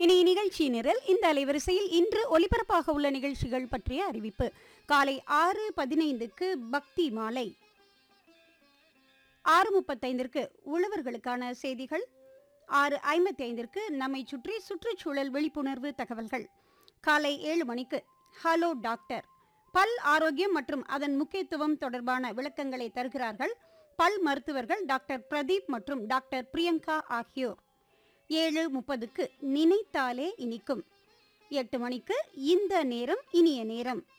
இனி நிகழ்ச்சி நிரல் இந்த அலைவரிசையில் இன்று ஒலிபரப்பாக உள்ள நிகழ்ச்சிகள் பற்றிய அறிவிப்பு காலை ஆறு பதினைந்துக்கு பக்தி மாலை ஆறு முப்பத்தைந்திற்கு உழவர்களுக்கான செய்திகள் ஆறு ஐம்பத்தி ஐந்திற்கு நம்மை சுற்றி சுற்றுச்சூழல் விழிப்புணர்வு தகவல்கள் காலை ஏழு மணிக்கு ஹலோ டாக்டர் பல் ஆரோக்கியம் மற்றும் அதன் முக்கியத்துவம் தொடர்பான விளக்கங்களை தருகிறார்கள் பல் மருத்துவர்கள் டாக்டர் பிரதீப் மற்றும் டாக்டர் பிரியங்கா ஆகியோர் ஏழு முப்பதுக்கு நினைத்தாலே இனிக்கும் எட்டு மணிக்கு இந்த நேரம் இனிய நேரம்